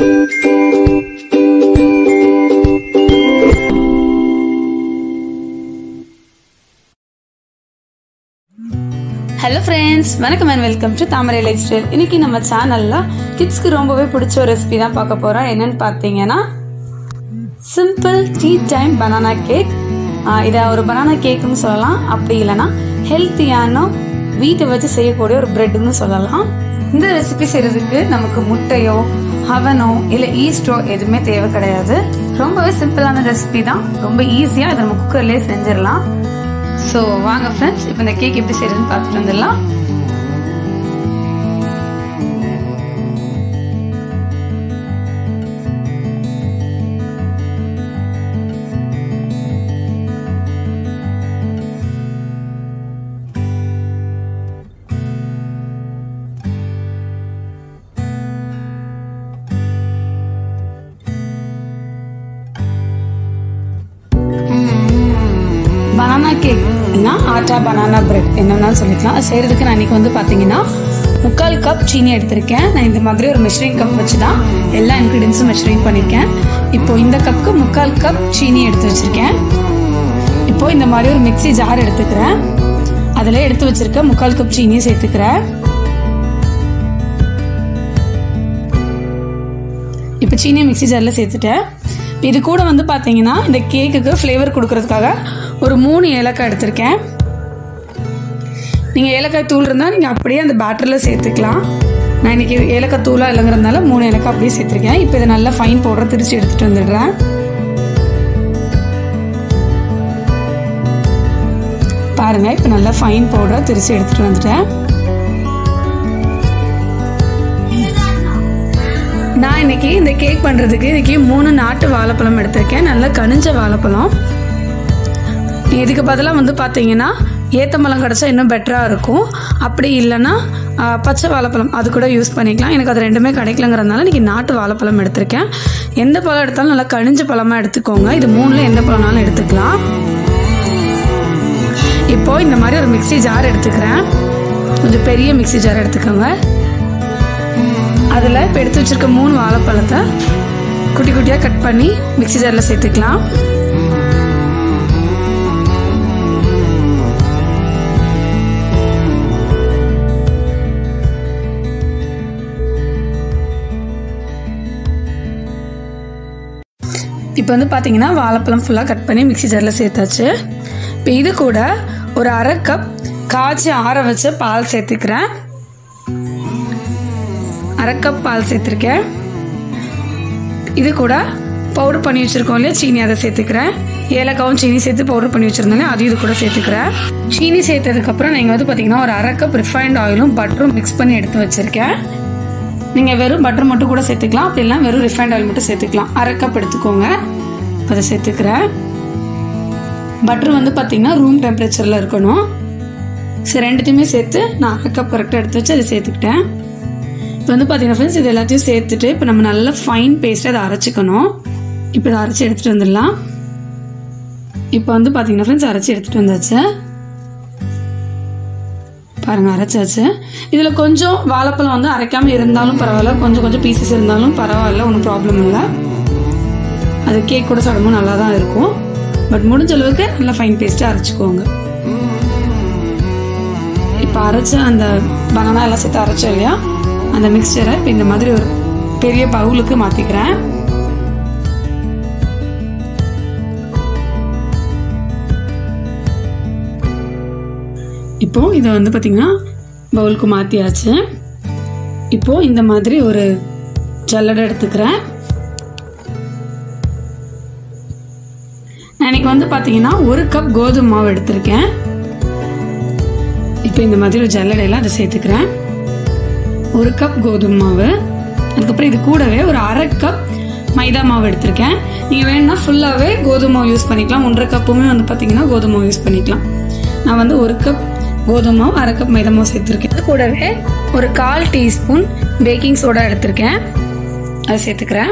hello friends வணக்கம் and welcome to Thamarai lifestyle இன்னைக்கு நம்ம சேனல்ல கிட்ஸ்க்கு ரொம்பவே பிடிச்ச ஒரு ரெசிபி தான் பார்க்க போறோம் என்னன்னு பார்த்தீங்கன்னா simple tea time banana cake இதை ஒரு பனானா கேக்குன்னு சொல்லலாம் அப்படி இல்லைன்னா ஹெல்த்தியான வீட்டை வச்சு செய்யக்கூடிய ஒரு பிரெட்னு சொல்லலாம் இந்த ரெசிபி செய்யறதுக்கு நமக்கு முட்டையோ ஹவனோ இல்லை ஈஸ்டோ எதுவுமே தேவை கிடையாது ரொம்பவே சிம்பிளான ரெசிபி தான் ரொம்ப ஈஸியாக இதை நம்ம குக்கர்லேயே செஞ்சிடலாம் ஸோ வாங்க ஃப்ரெண்ட்ஸ் இப்போ இந்த கேக் எப்படி செய்யறதுன்னு பார்த்துட்டு வந்துடலாம் பனானா கேக்னா ஆட்டா பனானா பிரெட் என்னன்னாலும் சொல்லிக்கலாம் அது செய்யறதுக்கு நான் இன்னைக்கு வந்து பார்த்தீங்கன்னா முக்கால் கப் சீனி எடுத்திருக்கேன் நான் இந்த மாதிரி ஒரு மெஷரிங் கப் வச்சு தான் எல்லா இன்க்ரீடியன்ஸும் மெஷரிங் பண்ணியிருக்கேன் இப்போ இந்த கப்புக்கு முக்கால் கப் சீனி எடுத்து வச்சிருக்கேன் இப்போ இந்த மாதிரி ஒரு மிக்ஸி ஜார் எடுத்துக்கிறேன் அதில் எடுத்து வச்சிருக்க முக்கால் கப் சீனியை சேர்த்துக்கிறேன் இப்போ சீனியை மிக்ஸி ஜாரில் சேர்த்துட்டேன் இது கூட வந்து பார்த்தீங்கன்னா இந்த கேக்குக்கு ஃப்ளேவர் கொடுக்கறதுக்காக ஒரு மூணு ஏலக்காய் எடுத்திருக்கேன் நீங்கள் ஏலக்காய் தூள் இருந்தால் நீங்கள் அப்படியே அந்த பேட்டரில் சேர்த்துக்கலாம் நான் இன்னைக்கு ஏலக்காய் தூளாக இல்லைங்கிறதுனால மூணு ஏலக்காய் அப்படியே சேர்த்துருக்கேன் இப்போ இதை நல்லா ஃபைன் பவுடர் திரிச்சு எடுத்துகிட்டு வந்துடுறேன் பாருங்க இப்போ நல்லா ஃபைன் பவுடரை திரிச்சு எடுத்துகிட்டு வந்துட்டேன் நான் இன்னைக்கு இந்த கேக் பண்ணுறதுக்கு இன்னைக்கு மூணு நாட்டு வாழைப்பழம் எடுத்திருக்கேன் நல்லா கனிஞ்ச வாழைப்பழம் இதுக்கு பதிலாக வந்து பார்த்தீங்கன்னா ஏத்தம்பழம் கிடச்சா இன்னும் பெட்டராக இருக்கும் அப்படி இல்லைன்னா ஆ, பச்சை வாழைப்பழம் அது கூட யூஸ் பண்ணிக்கலாம் எனக்கு அது ரெண்டுமே கிடைக்கலங்கிறதுனால இன்றைக்கி நாட்டு வாழைப்பழம் எடுத்திருக்கேன் எந்த பழம் எடுத்தாலும் நல்லா கனிஞ்ச பழமாக எடுத்துக்கோங்க இது மூணில் எந்த பழம்னாலும் எடுத்துக்கலாம் இப்போ இந்த மாதிரி ஒரு மிக்ஸி ஜார் எடுத்துக்கிறேன் கொஞ்சம் பெரிய மிக்ஸி ஜார் எடுத்துக்கோங்க அதில் இப்போ எடுத்து வச்சிருக்க மூணு வாழைப்பழத்தை குட்டி குட்டியாக கட் பண்ணி மிக்ஸி ஜாரில் சேர்த்துக்கலாம் இப்போ வந்து பார்த்தீங்கன்னா வாழைப்பழம் ஃபுல்லாக கட் பண்ணி மிக்ஸி ஜாரில் சேர்த்தாச்சு இப்போ இது கூட ஒரு அரை கப் காய்ச்சி ஆற வச்ச பால் சேர்த்துக்கிறேன் அரை கப் பால் சேர்த்துருக்கேன் இது கூட பவுடர் பண்ணி வச்சுருக்கோம் இல்லையா சீனி அதை சேர்த்துக்கிறேன் ஏலக்காவும் சீனி சேர்த்து பவுடர் பண்ணி வச்சுருந்தாலே அதையும் இது கூட சேர்த்துக்கிறேன் சீனி சேர்த்ததுக்கப்புறம் நீங்கள் வந்து பார்த்தீங்கன்னா ஒரு அரை கப் ரிஃபைண்ட் ஆயிலும் பட்டரும் மிக்ஸ் பண்ணி எடுத்து வச்சுருக்கேன் நீங்கள் வெறும் பட்டர் மட்டும் கூட சேர்த்துக்கலாம் அப்படி இல்லைனா வெறும் ரிஃபைண்ட் ஆயில் மட்டும் சேர்த்துக்கலாம் அரை கப் எடுத்துக்கோங்க அதை சேர்த்துக்கிறேன் பட்டர் வந்து பார்த்தீங்கன்னா ரூம் டெம்பரேச்சரில் இருக்கணும் சரி ரெண்டுத்தையுமே சேர்த்து நான் அரை கப் கரெக்டாக எடுத்து வச்சு அதை சேர்த்துக்கிட்டேன் இப்போ வந்து பார்த்தீங்கன்னா ஃப்ரெண்ட்ஸ் இது எல்லாத்தையும் சேர்த்துட்டு இப்போ நம்ம நல்லா ஃபைன் பேஸ்ட்டாக அதை அரைச்சிக்கணும் இப்போ இதை அரைச்சி எடுத்துகிட்டு வந்துடலாம் இப்போ வந்து பார்த்தீங்கன்னா ஃப்ரெண்ட்ஸ் அரைச்சி எடுத்துகிட்டு வந்தாச்சு பாருங்க அரைச்சாச்சு இதில் கொஞ்சம் வாழைப்பழம் வந்து அரைக்காமல் இருந்தாலும் பரவாயில்ல கொஞ்சம் கொஞ்சம் பீசஸ் இருந்தாலும் பரவாயில்ல ஒன்றும் ப்ராப்ளம் இல்லை அது கேக் கூட சாப்பிடும்போது நல்லா தான் இருக்கும் பட் முடிஞ்ச அளவுக்கு நல்லா ஃபைன் பேஸ்ட்டாக அரைச்சிக்கோங்க இப்போ அரைச்ச அந்த பனானா எல்லாம் சேர்த்து அரைச்சோம் இல்லையா அந்த மிக்சரை இப்போ இந்த மாதிரி ஒரு பெரிய பவுலுக்கு மாற்றிக்கிறேன் இப்போ இதை வந்து பார்த்திங்கன்னா பவுலுக்கு மாற்றியாச்சு இப்போ இந்த மாதிரி ஒரு ஜல்லடை எடுத்துக்கிறேன் நான் இன்னைக்கு வந்து பார்த்தீங்கன்னா ஒரு கப் கோதுமை மாவு எடுத்திருக்கேன் இப்போ இந்த மாதிரி ஒரு ஜல்லடையில் அதை சேர்த்துக்கிறேன் ஒரு கப் கோதுமை மாவு அதுக்கப்புறம் இது கூடவே ஒரு அரை கப் மைதா மாவு எடுத்திருக்கேன் நீங்கள் வேணும்னா ஃபுல்லாகவே கோதுமை மாவு யூஸ் பண்ணிக்கலாம் ஒன்றரை கப்புமே வந்து பார்த்தீங்கன்னா கோதுமை மாவு யூஸ் பண்ணிக்கலாம் நான் வந்து ஒரு கப் கோதுமை மாவு அரை கப் மைதா மாவு சேர்த்துருக்கேன் அது கூடவே ஒரு கால் டீஸ்பூன் பேக்கிங் சோடா எடுத்திருக்கேன் அதை சேர்த்துக்கிறேன்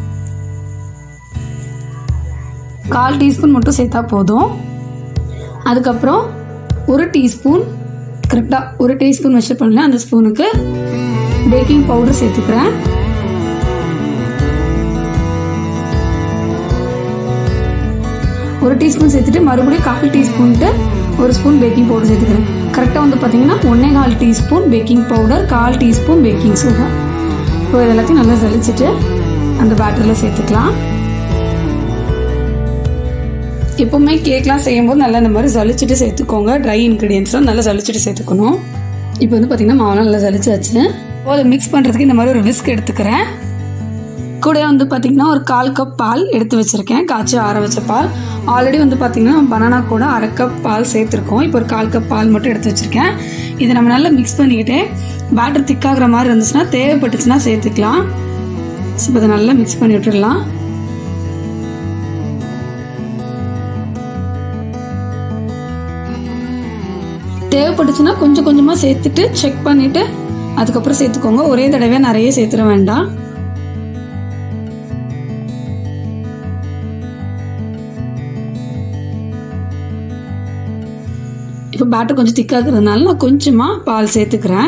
கால் டீஸ்பூன் மட்டும் சேர்த்தா போதும் அதுக்கப்புறம் ஒரு டீஸ்பூன் கரெக்டாக ஒரு டீஸ்பூன் மெஷர் பண்ணல அந்த ஸ்பூனுக்கு பேக்கிங் பவுடர் சேர்த்துக்கிறேன் ஒரு டீஸ்பூன் சேர்த்துட்டு மறுபடியும் கால் டீஸ்பூன்ட்டு ஒரு ஸ்பூன் பேக்கிங் பவுடர் சேர்த்துக்கிறேன் கரெக்டாக வந்து பார்த்தீங்கன்னா ஒன்றே கால் டீஸ்பூன் பேக்கிங் பவுடர் கால் டீஸ்பூன் பேக்கிங் சோடா இப்போ இது எல்லாத்தையும் நல்லா ஜலிச்சுட்டு அந்த பேட்டரில் சேர்த்துக்கலாம் எப்பவுமே கேக்லாம் செய்யும்போது நல்லா இந்த மாதிரி ஜலிச்சுட்டு சேர்த்துக்கோங்க ட்ரை இன்க்ரீடியன்ஸ்லாம் நல்லா ஜலிச்சுட்டு சேர்த்துக்கணும் இப்போ வந்து பார்த்தீங்கன்னா மாவுலாம் நல்லா ஜலிச்சாச்சு இப்போ அதை மிக்ஸ் பண்ணுறதுக்கு இந்த மாதிரி ஒரு விஸ்க் எடுத்துக்கிறேன் கூட வந்து பார்த்திங்கன்னா ஒரு கால் கப் பால் எடுத்து வச்சுருக்கேன் காய்ச்சி ஆற வச்ச பால் ஆல்ரெடி வந்து பார்த்திங்கன்னா பனானா கூட அரை கப் பால் சேர்த்துருக்கோம் இப்போ ஒரு கால் கப் பால் மட்டும் எடுத்து வச்சுருக்கேன் இதை நம்ம நல்லா மிக்ஸ் பண்ணிக்கிட்டு பேட்டர் திக்காகிற மாதிரி இருந்துச்சுன்னா தேவைப்பட்டுச்சுன்னா சேர்த்துக்கலாம் இப்போ இதை நல்லா மிக்ஸ் பண்ணி விட்டுடலாம் தேவைப்பட்டுச்சுன்னா கொஞ்சம் கொஞ்சமாக சேர்த்துட்டு செக் பண்ணிவிட்டு அதுக்கப்புறம் சேர்த்துக்கோங்க ஒரே தடவை நிறைய சேர்த்துட வேண்டாம் இப்போ பேட்டர் கொஞ்சம் திக்காகிறதுனால நான் கொஞ்சமாக பால் சேர்த்துக்கிறேன்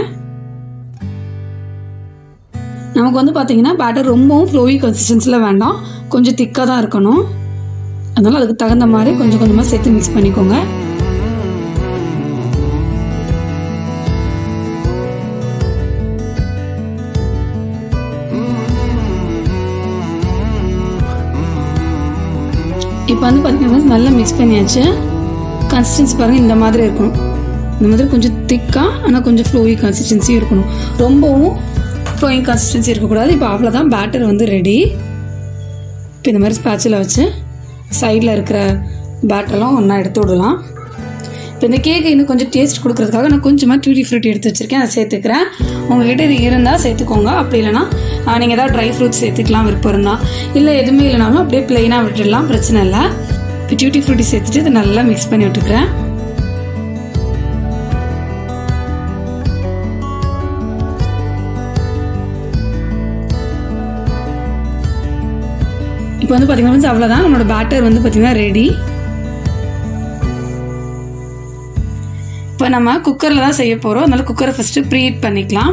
நமக்கு வந்து பார்த்தீங்கன்னா பேட்டர் ரொம்பவும் ஃப்ளோவி கன்சிஸ்டன்சியில் வேண்டாம் கொஞ்சம் திக்காக தான் இருக்கணும் அதனால் அதுக்கு தகுந்த மாதிரி கொஞ்சம் கொஞ்சமாக சேர்த்து மிக்ஸ் பண்ணிக்கோங்க இப்போ வந்து பார்த்தீங்கன்னா நல்லா மிக்ஸ் பண்ணியாச்சு கன்சிஸ்டன்சி பாருங்கள் இந்த மாதிரி இருக்கணும் இந்த மாதிரி கொஞ்சம் திக்காக ஆனால் கொஞ்சம் ஃப்ளோயி கன்சிஸ்டன்சி இருக்கணும் ரொம்பவும் ஃப்ளோயிங் கன்சிஸ்டன்சி இருக்கக்கூடாது இப்போ அவ்வளோதான் பேட்டர் வந்து ரெடி இப்போ இந்த மாதிரி ஸ்பேச்சில் வச்சு சைடில் இருக்கிற பேட்டர்லாம் ஒன்றா எடுத்து விடலாம் இப்போ இந்த கேக்கு இன்னும் கொஞ்சம் டேஸ்ட் கொடுக்கறதுக்காக நான் கொஞ்சமாக டியூட்டி ஃப்ரூட் எடுத்து வச்சுருக்கேன் அதை சேர்த்துக்கிறேன் உங்ககிட்ட இது இருந்தால் சேர்த்துக்கோங்க அப்படி இல்லைனா நீங்கள் ஏதாவது ட்ரை ஃப்ரூட்ஸ் சேர்த்துக்கலாம் விருப்பம் இருந்தால் இல்லை எதுவுமே இல்லைனாலும் அப்படியே ப்ளெயினாக விட்டுடலாம் பிரச்சனை இல்லை இப்போ டியூட்டி ஃப்ரூட்டி சேர்த்துட்டு இதை நல்லா மிக்ஸ் பண்ணி விட்டுக்கிறேன் இப்போ வந்து பார்த்தீங்கன்னா அவ்வளோதான் நம்மளோட பேட்டர் வந்து பார்த்தீங்கன்னா ரெடி இப்போ நம்ம குக்கரில் தான் செய்ய போகிறோம் அதனால குக்கரை ஃபஸ்ட்டு ப்ரீஹீட் பண்ணிக்கலாம்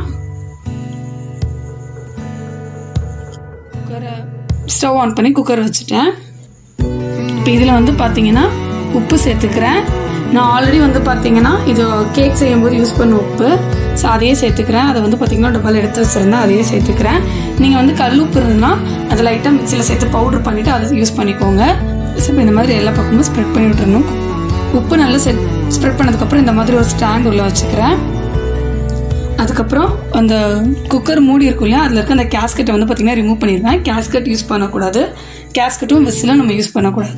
குக்கரை ஸ்டவ் ஆன் பண்ணி குக்கர் வச்சுட்டேன் இப்போ இதில் வந்து பார்த்தீங்கன்னா உப்பு சேர்த்துக்கிறேன் நான் ஆல்ரெடி வந்து பார்த்தீங்கன்னா இது கேக் செய்யும்போது யூஸ் பண்ண உப்பு ஸோ அதையே சேர்த்துக்கிறேன் அதை வந்து பார்த்தீங்கன்னா டப்பால் எடுத்து வச்சுருந்தேன் அதையே சேர்த்துக்கிறேன் நீங்கள் வந்து கல் உப்பு இருந்ததுன்னா அதை லைட்டாக மிக்சியில் சேர்த்து பவுடர் பண்ணிவிட்டு அதை யூஸ் பண்ணிக்கோங்க ஸோ இப்போ இந்த மாதிரி எல்லா பக்கமும் ஸ்ப்ரெட் பண்ணி விட்டுறணும் உப்பு நல்லா செட் ஸ்ப்ரெட் பண்ணதுக்கப்புறம் இந்த மாதிரி ஒரு ஸ்டாண்ட் உள்ள வச்சுக்கிறேன் அதுக்கப்புறம் அந்த குக்கர் மூடி இருக்கும் இல்லையா அதில் இருக்க அந்த கேஸ்கெட்டை வந்து பார்த்தீங்கன்னா ரிமூவ் பண்ணிடுவேன் கேஸ்கெட் யூஸ் பண்ணக்கூடாது கேஸ்கெட்டும் விசிலும் நம்ம யூஸ் பண்ணக்கூடாது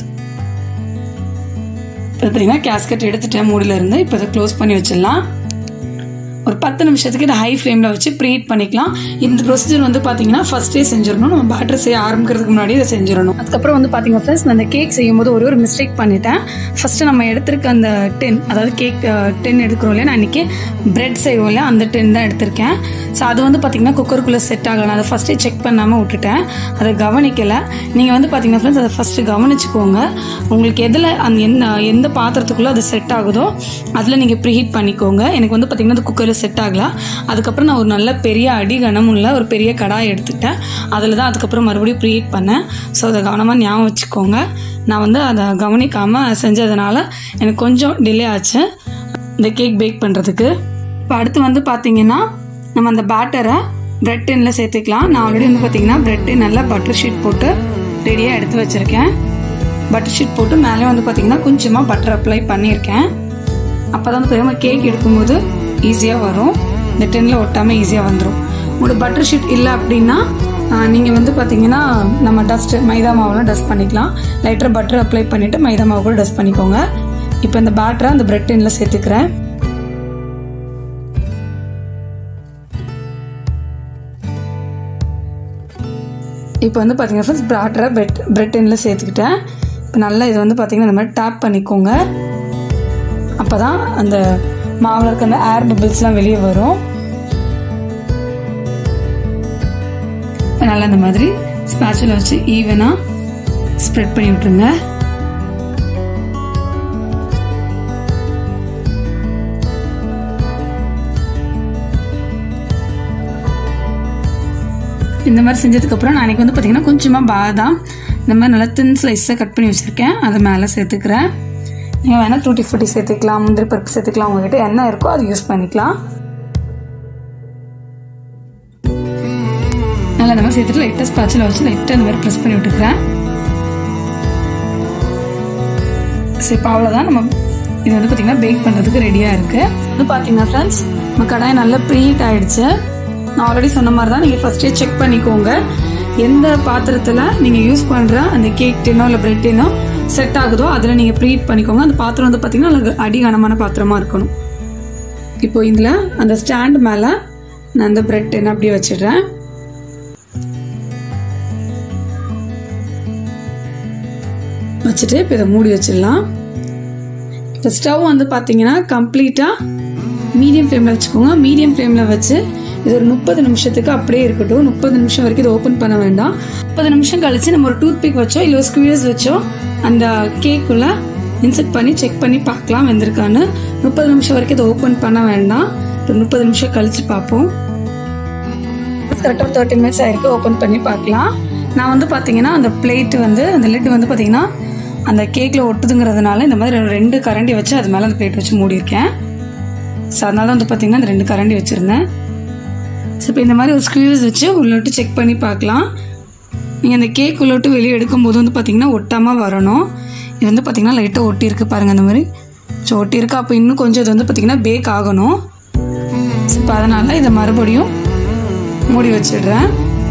இப்போ பார்த்தீங்கன்னா கேஸ்கெட் எடுத்துட்டேன் மூடியில் இருந்து இப்போ இதை க்ளோஸ் பண்ணி வச்சிடலாம் ஒரு பத்து நிமிஷத்துக்கு இதை ஹை ஃப்ளேமில் வச்சு ப்ரீட் பண்ணிக்கலாம் இந்த ப்ரொசீஜர் வந்து பார்த்தீங்கன்னா ஃபஸ்ட்டே செஞ்சிடணும் நம்ம பேட்டர் செய்ய ஆரம்பிக்கிறதுக்கு முன்னாடி இதை செஞ்சிடணும் அதுக்கப்புறம் வந்து பார்த்தீங்க ஃப்ரெண்ட்ஸ் நான் அந்த கேக் செய்யும்போது ஒரே ஒரு மிஸ்டேக் பண்ணிட்டேன் ஃபஸ்ட்டு நம்ம எடுத்திருக்க அந்த டென் அதாவது கேக் டென் எடுக்கிறோம் இல்லையா நான் இன்றைக்கி பிரெட் செய்வோம் இல்லையா அந்த டென் தான் எடுத்திருக்கேன் ஸோ அது வந்து பார்த்தீங்கன்னா குக்கருக்குள்ளே செட் ஆகலை நான் அதை ஃபஸ்ட்டே செக் பண்ணாமல் விட்டுட்டேன் அதை கவனிக்கலை நீங்கள் வந்து பார்த்தீங்கன்னா ஃப்ரெண்ட்ஸ் அதை ஃபஸ்ட்டு கவனிச்சுக்கோங்க உங்களுக்கு எதில் அந்த எந்த எந்த பாத்திரத்துக்குள்ளே அது செட் ஆகுதோ அதில் நீங்கள் ப்ரீஹீட் பண்ணிக்கோங்க எனக்கு வந்து பார்த்தீங்கன்னா அந்த குக்கரில் செட் ஆகல அதுக்கப்புறம் நான் ஒரு நல்ல பெரிய அடி கனமுள்ள ஒரு பெரிய கடாய் எடுத்துக்கிட்டேன் அதில் தான் அதுக்கப்புறம் மறுபடியும் ப்ரீஹீட் பண்ணேன் ஸோ அதை கவனமாக ஞாபகம் வச்சுக்கோங்க நான் வந்து அதை கவனிக்காமல் செஞ்சதுனால எனக்கு கொஞ்சம் டிலே ஆச்சு இந்த கேக் பேக் பண்ணுறதுக்கு இப்போ அடுத்து வந்து பார்த்தீங்கன்னா நம்ம அந்த பேட்டரை பிரெட் டின்னில் சேர்த்துக்கலாம் நான் ஆல்ரெடி வந்து பார்த்தீங்கன்னா பிரெட் டின் நல்லா பட்டர் ஷீட் போட்டு ரெடியாக எடுத்து வச்சுருக்கேன் பட்டர் ஷீட் போட்டு மேலே வந்து பார்த்தீங்கன்னா கொஞ்சமாக பட்டர் அப்ளை பண்ணியிருக்கேன் அப்போ தான் வந்து கேக் எடுக்கும்போது ஈஸியாக வரும் இந்த டென்னில் ஒட்டாமல் ஈஸியாக வந்துடும் உங்களோட பட்டர் ஷீட் இல்லை அப்படின்னா நீங்கள் வந்து பார்த்தீங்கன்னா நம்ம டஸ்ட் மைதா மாவுலாம் டஸ்ட் பண்ணிக்கலாம் லைட்டாக பட்டர் அப்ளை பண்ணிவிட்டு மைதா மாவு கூட டஸ்ட் பண்ணிக்கோங்க இப்போ இந்த பேட்டரை அந்த பிரெட் டின்னில் சேர்த்துக்கிறேன் இப்போ வந்து பார்த்தீங்கன்னா ஃப்ரெண்ட்ஸ் பேட்டரை பிரெட் பிரெட் டின்னில் சேர்த்துக்கிட்டேன் இப்போ நல்லா இது வந்து பார்த்தீங்கன்னா இந்த மாதிரி டேப் பண்ணிக்கோங்க அப்போ தான் அந்த மாவில் இருக்க அந்த ஏர் பபிள்ஸ்லாம் வெளியே வரும் நல்லா இந்த மாதிரி ஸ்பேச்சில் வச்சு ஈவனாக ஸ்ப்ரெட் பண்ணி விட்டுருங்க இந்த மாதிரி செஞ்சதுக்கப்புறம் நான் எனக்கு வந்து பார்த்தீங்கன்னா கொஞ்சமாக பாதாம் இந்த மாதிரி நல்லா தின் ஸ்லைஸாக கட் பண்ணி வச்சுருக்கேன் அதை மேலே சேர்த்துக்கிறேன் நீங்கள் வேணால் டூட்டி ஃப்ரூட்டி சேர்த்துக்கலாம் முந்திரி பருப்பு சேர்த்துக்கலாம் உங்ககிட்ட என்ன இருக்கோ அதை யூஸ் பண்ணிக்கலாம் நல்லா இந்த மாதிரி சேர்த்துட்டு லைட்டாக ஸ்பாச்சில் வச்சு லைட்டாக இந்த மாதிரி ப்ரெஸ் பண்ணி விட்டுக்கிறேன் சரி இப்போ அவ்வளோதான் நம்ம இது வந்து பார்த்திங்கன்னா பேக் பண்ணுறதுக்கு ரெடியாக இருக்குது வந்து பார்த்தீங்கன்னா ஃப்ரெண்ட்ஸ் நம்ம கடாய் நல்லா ப்ரீட் ஆகிடுச்சு நான் ஆல்ரெடி சொன்ன மாதிரி தான் நீங்கள் ஃபஸ்ட்டே செக் பண்ணிக்கோங்க எந்த பாத்திரத்தில் நீங்கள் யூஸ் பண்ணுற அந்த கேக் டின்னோ இல்லை பிரெட் டின்னோ செட் ஆகுதோ அதில் நீங்கள் ப்ரீட் பண்ணிக்கோங்க அந்த பாத்திரம் வந்து பார்த்திங்கன்னா நல்லா அடிகனமான பாத்திரமாக இருக்கணும் இப்போ இதில் அந்த ஸ்டாண்ட் மேலே நான் அந்த பிரெட் டின் அப்படியே வச்சிடுறேன் வச்சுட்டு இப்போ இதை மூடி வச்சிடலாம் இப்போ ஸ்டவ் வந்து பார்த்தீங்கன்னா கம்ப்ளீட்டாக மீடியம் ஃப்ளேமில் வச்சுக்கோங்க மீடியம் ஃப்ளேமில் வச்சு இது ஒரு முப்பது நிமிஷத்துக்கு அப்படியே இருக்கட்டும் முப்பது நிமிஷம் வரைக்கும் இதை ஓப்பன் பண்ண வேண்டாம் முப்பது நிமிஷம் கழிச்சு நம்ம ஒரு டூத் பிக் வச்சோ இல்லை ஒரு ஸ்குவீஸ் வச்சோ அந்த கேக்குள்ள இன்செர்ட் பண்ணி செக் பண்ணி பார்க்கலாம் வெந்திருக்கான்னு முப்பது நிமிஷம் வரைக்கும் இதை ஓப்பன் பண்ண வேண்டாம் ஒரு முப்பது நிமிஷம் கழிச்சு பார்ப்போம் கரெக்டாக தேர்ட்டி மினிட்ஸ் ஆயிருக்கு ஓப்பன் பண்ணி பார்க்கலாம் நான் வந்து பார்த்தீங்கன்னா அந்த பிளேட் வந்து அந்த லிட் வந்து பார்த்தீங்கன்னா அந்த கேக்கில் ஒட்டுதுங்கிறதுனால இந்த மாதிரி ரெண்டு கரண்டி வச்சு அது மேலே அந்த பிளேட் வச்சு மூடியிருக்கேன் ஸோ அதனால வந்து பார்த்தீங்கன்னா அந்த ரெண்டு கரண்டி வச்சுருந்தேன் ஸோ இப்போ இந்த மாதிரி ஒரு ஸ்க்ரீவ்ஸ் வச்சு உள்ள விட்டு செக் பண்ணி பார்க்கலாம் நீங்கள் அந்த கேக் உள்ள விட்டு வெளியே எடுக்கும்போது வந்து பார்த்தீங்கன்னா ஒட்டாமல் வரணும் இது வந்து பார்த்தீங்கன்னா லைட்டாக ஒட்டியிருக்கு பாருங்கள் அந்த மாதிரி ஸோ ஒட்டியிருக்கு அப்போ இன்னும் கொஞ்சம் இது வந்து பார்த்தீங்கன்னா பேக் ஆகணும் ஸோ இப்போ அதனால் இதை மறுபடியும் மூடி வச்சிடுறேன்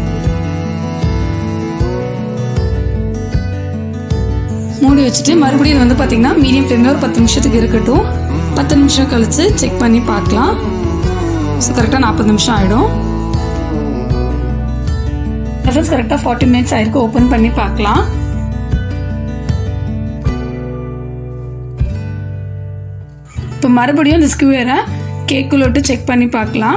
மூடி வச்சுட்டு மறுபடியும் இது வந்து பார்த்தீங்கன்னா மீடியம் ஃப்ளேமில் ஒரு பத்து நிமிஷத்துக்கு இருக்கட்டும் பத்து நிமிஷம் கழிச்சு செக் பண்ணி பார்க்கலாம் ஸோ கரெக்டாக நாற்பது நிமிஷம் ஆகிடும் ஃப்ரெண்ட்ஸ் கரெக்டாக ஃபார்ட்டி மினிட்ஸ் ஆயிருக்கு ஓப்பன் பண்ணி பார்க்கலாம் இப்போ மறுபடியும் இந்த ஸ்கியூரை கேக்குள்ள விட்டு செக் பண்ணி பார்க்கலாம்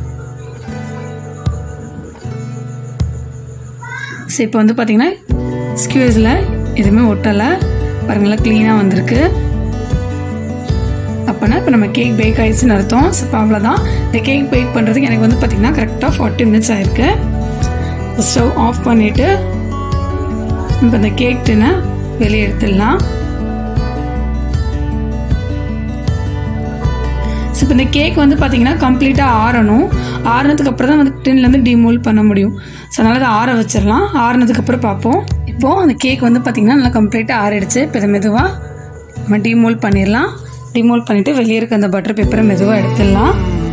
ஸோ இப்போ வந்து பார்த்தீங்கன்னா ஸ்கியூஸில் எதுவுமே ஒட்டலை பாருங்களா க்ளீனாக வந்திருக்கு அப்போனா இப்போ நம்ம கேக் பேக் ஆயிடுச்சுன்னு அர்த்தம் ஸோ இப்போ அவ்வளோதான் இந்த கேக் பேக் பண்ணுறதுக்கு எனக்கு வந்து பார்த்தீங்கன்னா கரெக்டாக ஃபார்ட்டி மினிட்ஸ் ஆயிருக்கு ஸ்டவ் ஆஃப் பண்ணிவிட்டு இப்போ இந்த கேக் டின்னை வெளியே எடுத்துடலாம் ஸோ இப்போ இந்த கேக் வந்து பார்த்தீங்கன்னா கம்ப்ளீட்டாக ஆறணும் ஆறுனதுக்கு அப்புறம் தான் வந்து டின்லேருந்து டிமோல் பண்ண முடியும் ஸோ அதனால் அதை ஆற வச்சிடலாம் ஆறுனதுக்கு அப்புறம் பார்ப்போம் இப்போது அந்த கேக் வந்து பார்த்தீங்கன்னா நல்லா கம்ப்ளீட்டாக ஆறிடுச்சு இப்போ இதை மெதுவாக நம்ம டிமோல் பண்ணிடலாம் டிமோல் பண்ணிவிட்டு வெளியே இருக்க அந்த பட்டர் பேப்பரை மெதுவாக எடுத்துடலாம்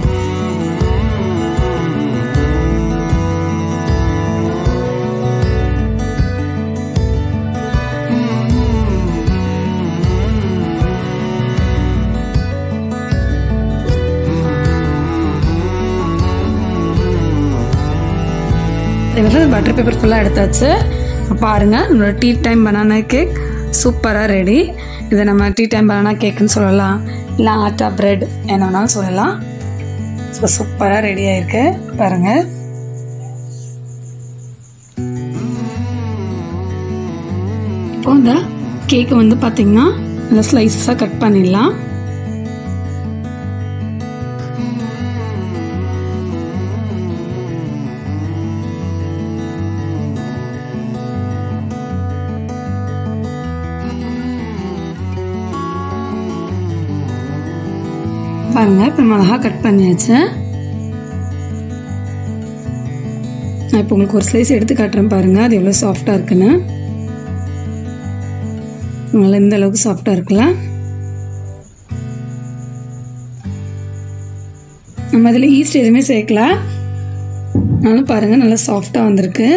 இதில் பட்டர் பேப்பர் ஃபுல்லாக எடுத்தாச்சு பாருங்கள் நம்மளோட டீ டைம் பனானா கேக் சூப்பராக ரெடி இதை நம்ம டீ டைம் பனானா கேக்குன்னு சொல்லலாம் இல்லை ஆட்டா பிரெட் என்ன வேணாலும் சொல்லலாம் ஸோ சூப்பராக ரெடி ஆயிருக்கு பாருங்கள் இப்போ இந்த கேக்கை வந்து பார்த்தீங்கன்னா நல்லா ஸ்லைசஸாக கட் பண்ணிடலாம் பாருங்க இப்போ நம்ம அழகாக கட் பண்ணியாச்சு நான் இப்போ உங்களுக்கு ஒரு ஸ்லைஸ் எடுத்து காட்டுறேன் பாருங்க அது எவ்வளோ சாஃப்டாக இருக்குன்னு நல்லா இந்த அளவுக்கு சாஃப்டாக இருக்குல்ல நம்ம இதில் ஈஸ்ட் எதுவுமே சேர்க்கல ஆனாலும் பாருங்க நல்லா சாஃப்டாக வந்திருக்கு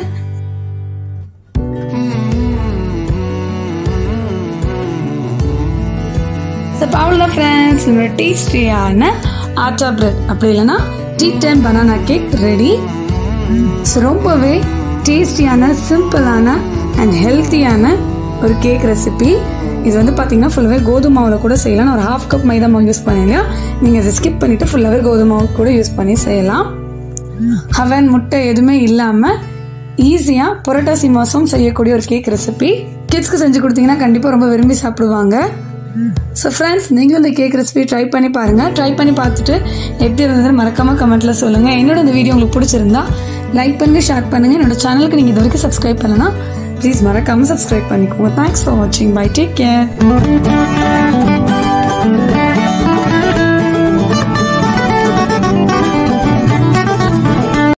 ஸோ அவ்வளோதான் ஃப்ரெண்ட்ஸ் நம்மளோட டேஸ்டியான ஆட்டா பிரெட் அப்படி இல்லைன்னா tea time banana cake ready so ரொம்பவே டேஸ்டியான சிம்பிளான அண்ட் ஹெல்த்தியான ஒரு கேக் ரெசிபி இது வந்து பார்த்தீங்கன்னா ஃபுல்லாகவே கோதுமை மாவில் கூட செய்யலாம் நான் ஒரு ஹாஃப் கப் மைதா மாவு யூஸ் பண்ணேன் நீங்கள் இதை ஸ்கிப் பண்ணிவிட்டு ஃபுல்லாகவே கோதுமை மாவு கூட யூஸ் பண்ணி செய்யலாம் ஹவன் முட்டை எதுவுமே இல்லாமல் ஈஸியாக புரட்டாசி மாதம் செய்யக்கூடிய ஒரு கேக் ரெசிபி கிட்ஸ்க்கு செஞ்சு கொடுத்தீங்கன்னா கண்டிப்பாக ரொம்ப விரும்பி சாப்பிடுவாங்க ஸோ ஃப்ரெண்ட்ஸ் நீங்களும் இந்த கேக் ரெசிபி ட்ரை பண்ணி பாருங்கள் ட்ரை பண்ணி பார்த்துட்டு எப்படி இருந்ததுன்னு மறக்காமல் கமெண்ட்டில் சொல்லுங்கள் என்னோட இந்த வீடியோ உங்களுக்கு பிடிச்சிருந்தா லைக் பண்ணுங்கள் ஷேர் பண்ணுங்கள் என்னோட சேனலுக்கு நீங்கள் இது வரைக்கும் சப்ஸ்கிரைப் பண்ணலன்னா ப்ளீஸ் மறக்காமல் சப்ஸ்கிரைப் பண்ணிக்கோங்க தேங்க்ஸ் ஃபார் வாட்சிங் பை டேக் கேர்